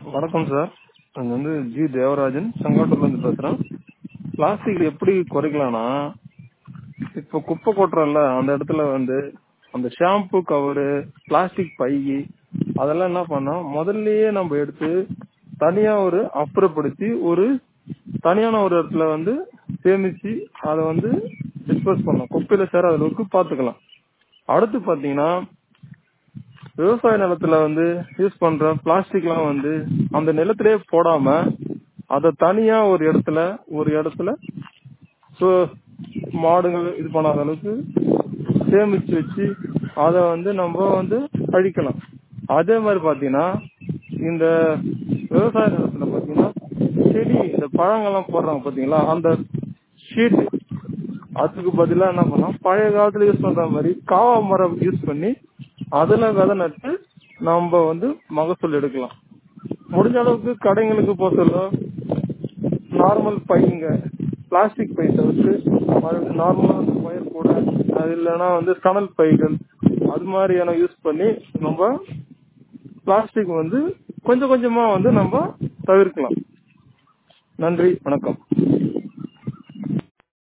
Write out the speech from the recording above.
வணக்கம் சார் நான் வந்து ஜி தேவராஜன் செங்கோட்டையில இருந்து பேசுறேன் பிளாஸ்டிக் எப்படி குறைக்கலாம்னா இப்போ குப்பை கொட்டுறோம்ல அந்த இடத்துல வந்து அந்த ஷாம்பு கவரு பிளாஸ்டிக் பை அதெல்லாம் என்ன பண்ணோம் முதல்லயே நம்ம எடுத்து தனியா ஒரு அப்புறப்படுத்தி ஒரு தனியான ஒரு இடத்துல வந்து சேமிச்சு அதை வந்து டிஸ்போஸ் பண்ணணும் குப்பையில சேராத அளவுக்கு பாத்துக்கலாம் அடுத்து பாத்தீங்கன்னா விவசாய நிலத்துல வந்து யூஸ் பண்ற பிளாஸ்டிக்லாம் வந்து அந்த நிலத்திலேயே போடாம அத தனியா ஒரு இடத்துல ஒரு இடத்துல சோ மாடுகள் இது பண்ணாத அளவுக்கு சேமிச்சு வச்சு அத வந்து நம்ம வந்து அழிக்கலாம் அதே மாதிரி பாத்தீங்கன்னா இந்த விவசாய நிலத்துல பாத்தீங்கன்னா செடி இந்த பழங்கள்லாம் போடுறாங்க பாத்தீங்களா அந்த ஷீட் அதுக்கு பதிலா என்ன பண்ணலாம் பழைய காலத்துல யூஸ் பண்ற மாதிரி காவா மரம் யூஸ் பண்ணி அதுல விதை நட்டு நம்ம வந்து மகசூல் எடுக்கலாம் முடிஞ்ச அளவுக்கு கடைங்களுக்கு போக சொல்ல நார்மல் பைங்க பிளாஸ்டிக் பை தவிர்த்து நார்மலா பயிர் கூட அது இல்லைன்னா வந்து சணல் பைகள் அது மாதிரியான யூஸ் பண்ணி நம்ம பிளாஸ்டிக் வந்து கொஞ்சம் கொஞ்சமா வந்து நம்ம தவிர்க்கலாம் நன்றி வணக்கம்